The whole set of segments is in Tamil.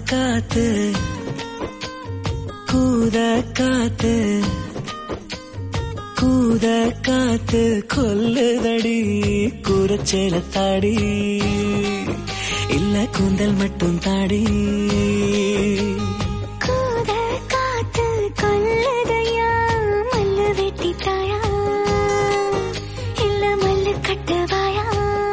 காத்து கூத காத்து கூத காத்து கொல்லுதடி கூரச்சேல தாடி இல்ல கூந்தல் மட்டும் தாடி கூத காத்து கொல்லுதையா மல்லு வெட்டி தாயா இல்ல மல்லு கட்டுவாயா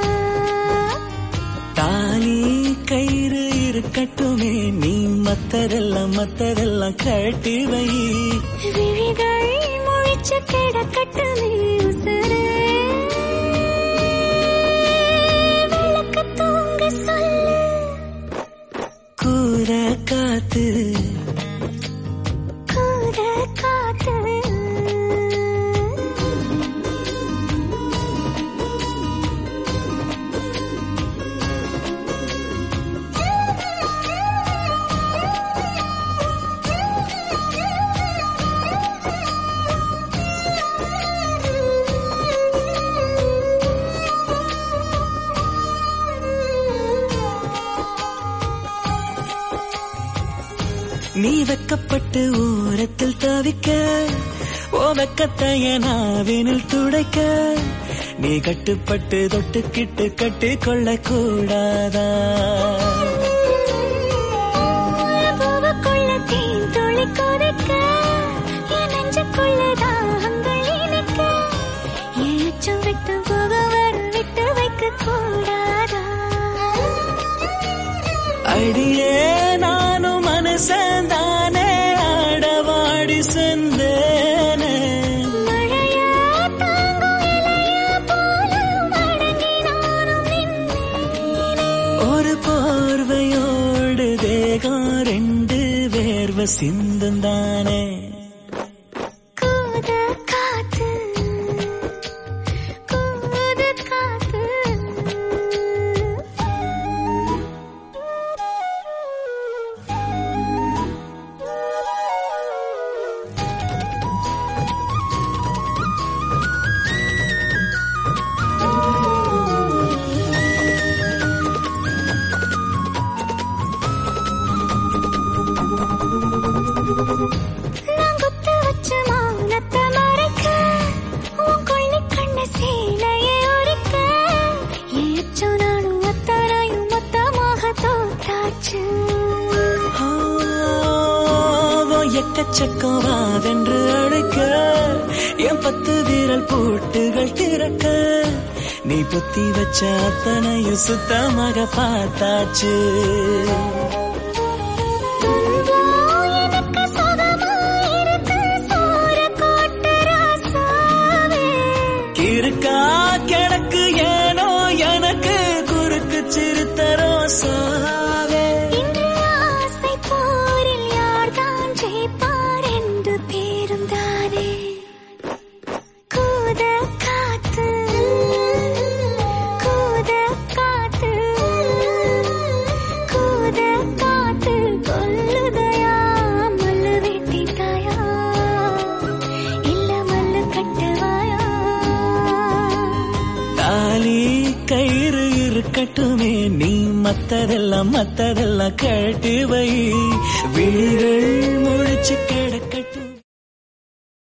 தாலி கயிறு இருக்கட்டுமே நீ மத்ததெல்லாம் மத்ததெல்லாம் கட்டி வை விழிகள் முழிச்சு கிடக்கட்டுமே உசுரே விளக்கு தூங்க சொல்லு கூற காத்து கூத காத்து நீ வெக்கப்பட்டு ஓரத்தில் தவிக்க ஓ வெக்கத்தைய நாவினில் துடைக்க நீ கட்டுப்பட்டு தொட்டுக்கிட்டு கட்டி கொள்ள கூடாதா பூவுக்குள்ள தேன் துளி கொதிக்க, என் நெஞ்சுக்குள்ள தாகங்கள் இனிக்க, என் அச்சம் விட்டு போக வரும் விட்டு வைக்க கூடாதா அடியே நானும் மனசந்தானே ஆடவாடி செந்தேனே மழையா தாங்கும் இலையா போல மடங்கி நானும் நின்றேனே. ஒரு போர்வையோடு தேகம் ரெண்டு வேர்வை சிந்தும் தானே கூத காத்து கூத காத்து நான் குத்து வச்ச மௌனத்தை மறைக்க, உன் கொள்ளைக் கண்ண சேலையை உரிக்க, என் அச்சம் நானும் அத்தனையும் மொத்தமாக தோத்தாச்சு. ஆவோ எக்கச்சக்கம் வாவென்று அழைக்க என் பத்து வீரல் பூட்டுகள் திறக்க நீ புத்தி வச்ச அத்தனையும் சுத்தமாக பார்த்தாச்சு துன்பம் எனக்கு சுகமாயிருக்கு, சோறு கோட்டு ராசாவே. இருக்கா கிடக்கு ஏனோ எனக்கு குறுக்கு சிறுத்தரோ சாவே இன்று ஆசை போரில் யார்தான் ஜெயிப்பார் என்று பேரும் தானே கூத காத்து கூத காத்து கூத காத்து கொல்லுதையா மல்லு வெட்டி தாயா இல்ல மல்லு கட்டுவாயா தாலி கயிறு இருக்கட்டுமே நீ மத்ததெல்லாம் மத்ததெல்லாம் கட்டி வை விழிகள் முழிச்சு கிடக்கட்டும்